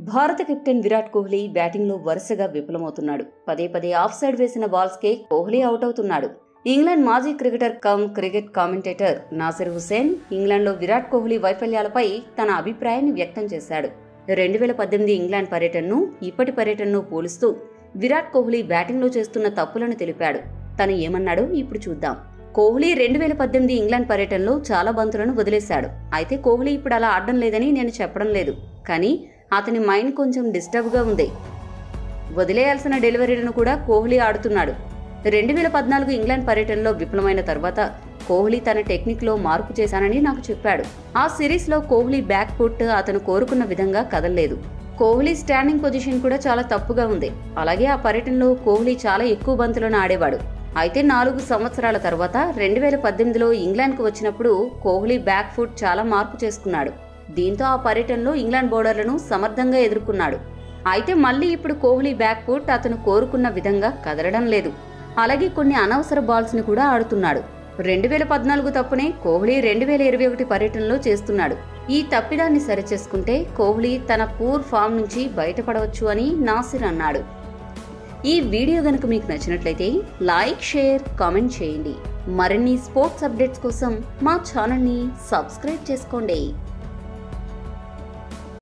భారత కెప్టెన్ విరాట్ కోహ్లీ బ్యాటింగ్లో వరుసగా విఫలమవుతున్నాడు పదే పదే ఆఫ్ సైడ్ వేసిన బాల్స్కే కోహ్లీ అవుట్ అవుతున్నాడు ఇంగ్లాండ్ మాజీ cricketer come cricket commentator Nasser Hussain ఇంగ్లాండ్లో విరాట్ కోహ్లీ వైఫల్యాలపై తన అభిప్రాయాన్ని వ్యక్తం చేశాడు రెండు వేల పద్దెనిమిది ఇంగ్లాండ్ పర్యటనను ఇప్పటి పర్యటనను పోలుస్తూ విరాట్ కోహ్లీ బ్యాటింగ్లో చేస్తున్న తప్పులను తెలిపాడు తను ఏమన్నాడో ఇప్పుడు చూద్దాం కోహ్లీ రెండు వేల పద్దెనిమిది ఇంగ్లాండ్ పర్యటనలో చాలా బంతులను వదిలేశాడు అయితే కోహ్లీ ఇప్పుడు అలా ఆడడం లేదని నేను చెప్పడం లేదు కానీ అతని మైండ్ కొంచెం డిస్టర్బ్గా ఉంది వదిలేయాల్సిన డెలివరీలను కూడా కోహ్లీ ఆడుతున్నాడు రెండు వేల పద్నాలుగు ఇంగ్లాండ్ పర్యటనలో విఫలమైన తర్వాత కోహ్లీ తన టెక్నిక్లో మార్పు చేశానని నాకు చెప్పాడు ఆ సిరీస్లో కోహ్లీ బ్యాక్ ఫుట్ అతను కోరుకున్న విధంగా కదలలేదు కోహ్లీ స్టాండింగ్ పొజిషన్ కూడా చాలా తప్పుగా ఉంది అలాగే ఆ పర్యటనలో కోహ్లీ చాలా ఎక్కువ బంతులను ఆడేవాడు అయితే నాలుగు సంవత్సరాల తర్వాత రెండు వేల పద్దెనిమిదిలో ఇంగ్లాండ్కు వచ్చినప్పుడు కోహ్లీ బ్యాక్ ఫుట్ చాలా మార్పు చేసుకున్నాడు దీంతో ఆ పర్యటనలో ఇంగ్లాండ్ బౌలర్లను సమర్థంగా ఎదుర్కొన్నాడు అయితే మళ్ళీ ఇప్పుడు కోహ్లీ బ్యాక్ ఫుట్ అతను కోరుకున్న విధంగా కదలడం లేదు అలాగే కొన్ని అనవసర బాల్స్ ని కూడా ఆడుతున్నాడు రెండు వేల పద్నాలుగు తప్పునే కోహ్లీ రెండు వేల ఇరవై ఒకటి పర్యటనలో చేస్తున్నాడు ఈ తప్పిదాన్ని సరిచేసుకుంటే కోహ్లీ తన పూర్ ఫామ్ నుంచి బయటపడవచ్చు అని నాసిర్ అన్నాడు ఈ వీడియో గనుక మీకు నచ్చినట్లయితే లైక్ షేర్ కామెంట్ చేయండి మరిన్ని స్పోర్ట్స్ అప్డేట్స్ కోసం మా ఛానల్ని సబ్స్క్రైబ్ చేసుకోండి